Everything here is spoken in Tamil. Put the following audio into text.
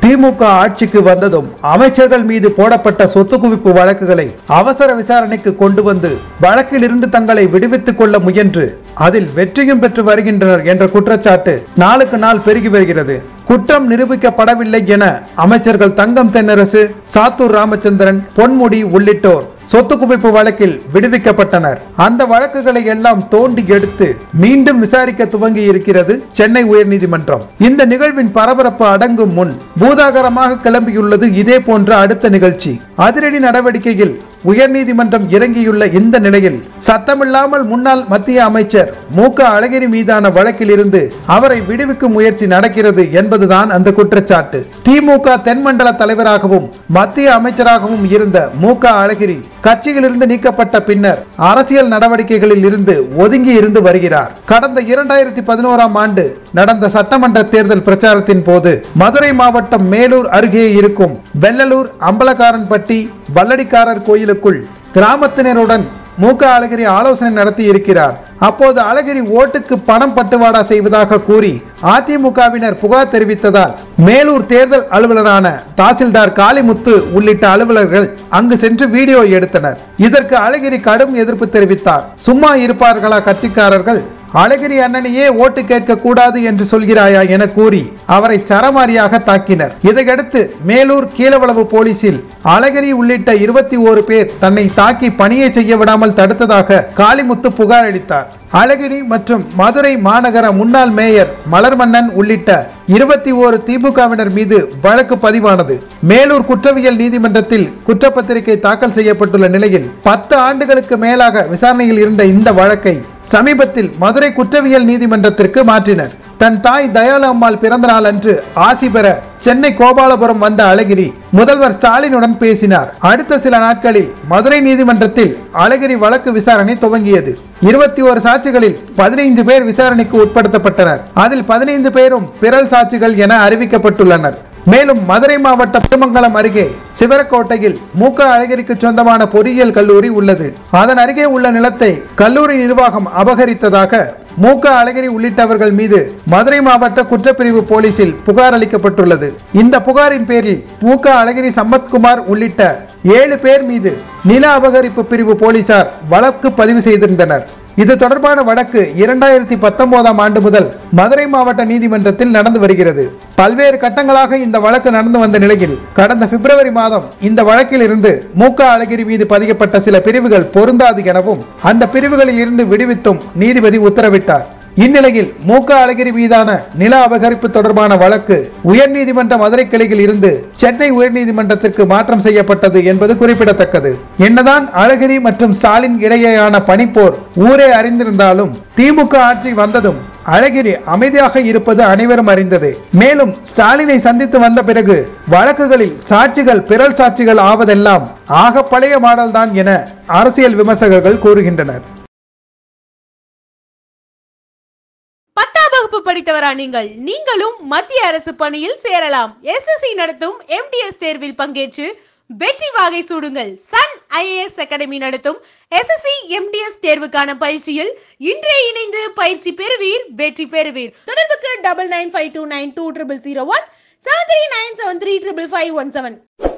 திமுக ஆட்சிக்கு வந்ததும் அமைச்சர்கள் மீது போடப்பட்ட சொத்து குவிப்பு வழக்குகளை அவசர விசாரணைக்கு கொண்டு வந்து வழக்கில் இருந்து தங்களை விடுவித்துக் கொள்ள முயன்று அதில் வெற்றியும் பெற்று வருகின்றனர் என்ற குற்றச்சாட்டு நாளுக்கு நாள் பெருகி வருகிறது குற்றம் நிரூபிக்கப்படவில்லை என அமைச்சர்கள் தங்கம் தென்னரசு சாத்தூர் ராமச்சந்திரன் பொன்முடி உள்ளிட்டோர் சொத்து குவிப்பு வழக்கில் விடுவிக்கப்பட்டனர் அந்த வழக்குகளை எல்லாம் தோண்டி எடுத்து மீண்டும் விசாரிக்க துவங்கி இருக்கிறது சென்னை உயர்நீதிமன்றம் இந்த நிகழ்வின் பரபரப்பு அடங்கும் முன் பூதாகரமாக கிளம்பியுள்ளது இதே போன்ற அடுத்த நிகழ்ச்சி அதிரடி நடவடிக்கையில் உயர்நீதிமன்றம் இறங்கியுள்ள இந்த நிலையில் சத்தமில்லாமல் முன்னாள் மத்திய அமைச்சர் மு க அழகிரி மீதான வழக்கில் இருந்து அவரை விடுவிக்கும் முயற்சி நடக்கிறது என்பதுதான் அந்த குற்றச்சாட்டு திமுக தென்மண்டல தலைவராகவும் மத்திய அமைச்சராகவும் இருந்த மு க அழகிரி கட்சியிலிருந்து நீக்கப்பட்ட பின்னர் அரசியல் நடவடிக்கைகளில் இருந்து ஒதுங்கி இருந்து வருகிறார் கடந்த இரண்டாயிரத்தி பதினோராம் ஆண்டு நடந்த சட்டமன்ற தேர்தல் பிரச்சாரத்தின் போது மதுரை மாவட்டம் மேலூர் அருகே இருக்கும் வெள்ளலூர் அம்பலக்காரன்பட்டி வல்லடிக்காரர் கோயிலுக்குள் கிராமத்தினருடன் மு க அழகிரி ஆலோசனை நடத்தி இருக்கிறார் அப்போது அழகிரி ஓட்டுக்கு பணம் பட்டுவாடா செய்வதாக கூறி அதிமுகவினர் புகார் தெரிவித்ததால் மேலூர் தேர்தல் அலுவலரான தாசில்தார் காளிமுத்து உள்ளிட்ட அலுவலர்கள் அங்கு சென்று வீடியோ எடுத்தனர் இதற்கு அழகிரி கடும் எதிர்ப்பு தெரிவித்தார் சும்மா இருப்பார்களா கட்சிக்காரர்கள் அழகிரி அண்ணனையே ஓட்டு கேட்க கூடாது என்று சொல்கிறாயா என கூறி அவரை சரமாரியாக தாக்கினர் இதையடுத்து மேலூர் கீழவளவு போலீசில் அழகிரி உள்ளிட்ட இருபத்தி ஓரு பேர் தன்னை தாக்கி பணியை செய்ய விடாமல் தடுத்ததாக காளிமுத்து புகார் அளித்தார் அழகிரி மற்றும் மதுரை மாநகர முன்னாள் மேயர் மலர்மன்னன் உள்ளிட்ட இருபத்தி ஓரு திமுகவினர் மீது வழக்கு பதிவானது மேலூர் குற்றவியல் நீதிமன்றத்தில் குற்றப்பத்திரிகை தாக்கல் செய்யப்பட்டுள்ள நிலையில் பத்து ஆண்டுகளுக்கு மேலாக விசாரணையில் இருந்த இந்த வழக்கை சமீபத்தில் மதுரை குற்றவியல் நீதிமன்றத்திற்கு மாற்றினர் தன் தாய் தயாளு அம்மாள் பிறந்த நாள் அன்று ஆசி பெற சென்னை கோபாலபுரம் வந்த அழகிரி முதல்வர் ஸ்டாலினுடன் பேசினார் அடுத்த சில நாட்களில் மதுரை நீதிமன்றத்தில் அழகிரி வழக்கு விசாரணை துவங்கியது இருபத்தி ஒரு சாட்சிகளில் பதினைந்து பேர் விசாரணைக்கு உட்படுத்தப்பட்டனர் அதில் பதினைந்து பேரும் பிறல் சாட்சிகள் என அறிவிக்கப்பட்டுள்ளனர் மேலும் மதுரை மாவட்ட திருமங்கலம் அருகே சிவரக்கோட்டையில் மூக்க அழகிரிக்கு சொந்தமான பொறியியல் கல்லூரி உள்ளது அதன் அருகே உள்ள நிலத்தை கல்லூரி நிர்வாகம் அபகரித்ததாக மூக்க அழகிரி உள்ளிட்டவர்கள் மீது மதுரை மாவட்ட குற்றப்பிரிவு போலீசில் புகார் அளிக்கப்பட்டுள்ளது இந்த புகாரின் பேரில் மூக்க அழகிரி சம்பத்குமார் உள்ளிட்ட ஏழு பேர் மீது நில அபகரிப்பு பிரிவு போலீசார் வழக்கு பதிவு செய்திருந்தனர் இது தொடர்பான வழக்கு இரண்டாயிரத்தி பத்தொன்பதாம் ஆண்டு முதல் மதுரை மாவட்ட நீதிமன்றத்தில் நடந்து வருகிறது பல்வேறு கட்டங்களாக இந்த வழக்கு நடந்து வந்த நிலையில் கடந்த பிப்ரவரி மாதம் இந்த வழக்கில் இருந்து மூக்க அழகிரி மீது பதியப்பட்ட சில பிரிவுகள் பொருந்தாது எனவும் அந்த பிரிவுகளில் இருந்து விடுவித்தும் நீதிபதி உத்தரவிட்டார் இந்நிலையில் மூக்க அழகிரி மீதான நில அபகரிப்பு தொடர்பான வழக்கு உயர்நீதிமன்ற மதுரை கிளையில் இருந்து சென்னை உயர்நீதிமன்றத்திற்கு மாற்றம் செய்யப்பட்டது என்பது குறிப்பிடத்தக்கது என்னதான் அழகிரி மற்றும் ஸ்டாலின் இடையேயான பனிப்போர் ஊரே அறிந்திருந்தாலும் திமுக ஆட்சி வந்ததும் அழகிரி அமைதியாக இருப்பது அனைவரும் அறிந்ததே மேலும் ஸ்டாலினை சந்தித்து வந்த பிறகு வழக்குகளில் சாட்சிகள் பிறல் சாட்சிகள் ஆவதெல்லாம் ஆக பழைய மாடல் தான் என அரசியல் விமர்சகர்கள் கூறுகின்றனர் பத்தாம் வகுப்பு படித்தவரா நீங்கள் நீங்களும் மத்திய அரசு பணியில் சேரலாம் எஸ்எஸ்சி நடத்தும் எம்டிஎஸ் தேர்வில் பங்கேற்று வெற்றி வாகை சூடுங்கள் சன் ஐஏஎஸ் அகாடமி நடத்தும் எஸ்எஸ்சி எம்டிஎஸ் தேர்வுக்கான பயிற்சியில் இன்றே இணைந்து பயிற்சி பெறுவீர் வெற்றி பெறுவீர் தொடர்புக்கு double nine five two nine two triple zero one seven three nine seven three triple five one seven